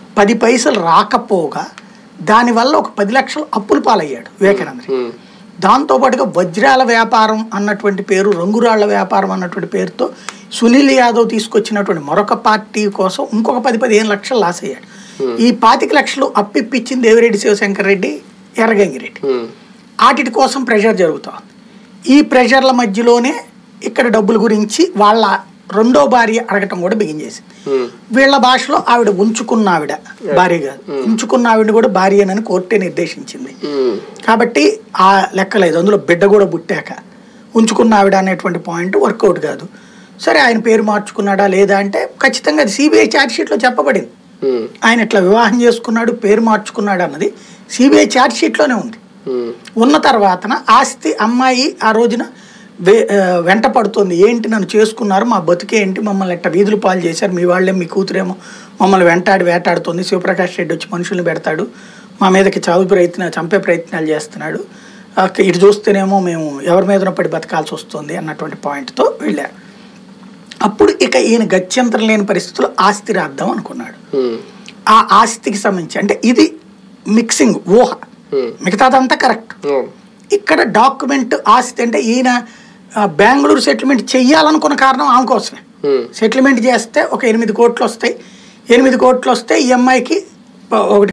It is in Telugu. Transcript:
పది పైసలు రాకపోగా దానివల్ల ఒక పది లక్షలు అప్పులు పాలయ్యాడు వివేకానంద రెడ్డి. ఉమ్, దాంతోపాటుగా వజ్రాల వ్యాపారం అన్నటువంటి పేరు రంగురాళ్ల వ్యాపారం అన్నటువంటి పేరుతో సునీల్ యాదవ్ తీసుకొచ్చినటువంటి మరొక పార్టీ కోసం ఇంకొక పది పదిహేను లక్షలు లాస్ అయ్యాడు ఈ పాతిక లక్షలు అప్పిప్పించింది దేవిరెడ్డి శివశంకర్ రెడ్డి ఎర్రగంగిరెడ్డి ఉమ్, వాటి కోసం ప్రెషర్ జరుగుతోంది ఈ ప్రెషర్ల మధ్యలోనే ఇక్కడ డబ్బుల గురించి వాళ్ళ రెండో భార్య అడగటం కూడా బిగించేసింది ఉమ్, వీళ్ళ భాషలో ఆవిడ ఉంచుకున్న ఆవిడ భార్య కాదు ఉంచుకున్న ఆవిడ కూడా భార్యనని కోర్టే నిర్దేశించింది ఉమ్, కాబట్టి ఆ లెక్కలేదు అందులో బిడ్డ కూడా పుట్టాక ఉంచుకున్న ఆవిడ అనేటువంటి పాయింట్ వర్కౌట్ కాదు సరే ఆయన పేరు మార్చుకున్నాడా లేదా అంటే ఖచ్చితంగా అది సిబిఐ ఛార్జ్షీట్లో చెప్పబడింది ఉమ్, ఆయన ఇట్లా వివాహం చేసుకున్నాడు పేరు మార్చుకున్నాడు అన్నది సిబిఐ ఛార్జ్షీట్లోనే ఉంది ఉమ్, ఉన్న తర్వాతన ఆస్తి అమ్మాయి ఆ రోజున వే ఆ, వెంట పడుతుంది ఏంటి నన్ను చేసుకున్నారు మా బతుకే ఏంటి మమ్మల్ని ఎట్ట వీధులు పాలు చేశారు మీ వాళ్ళే మీ కూతురేమో మమ్మల్ని వెంటాడి వేటాడుతుంది శివప్రకాష్ రెడ్డి వచ్చి మనుషుల్ని పెడతాడు మా మీదకి చావు ప్రయత్న చంపే ప్రయత్నాలు చేస్తున్నాడు ఆ, ఇటు చూస్తేనేమో మేము ఎవరి మీదనో పడి బతకాల్సి వస్తుంది అన్నటువంటి పాయింట్తో వెళ్ళారు అప్పుడు ఇక ఈయన గత్యంతరం లేని పరిస్థితుల్లో ఆస్తి రాద్దాం అనుకున్నాడు ఉమ్, ఆ ఆస్తికి సంబంధించి అంటే ఇది మిక్సింగ్ ఊహ ఉమ్, మిగతాదంతా కరెక్ట్ ఉమ్, ఇక్కడ డాక్యుమెంట్ ఆస్తి అంటే ఈయన ఆ, బెంగళూరు సెటిల్మెంట్ చెయ్యాలనుకున్న కారణం ఆమె కోసమే ఉమ్, సెటిల్మెంట్ చేస్తే ఒక ఎనిమిది కోట్లు వస్తాయి ఎనిమిది కోట్లు వస్తే ఈ అమ్మాయికి ఒకటి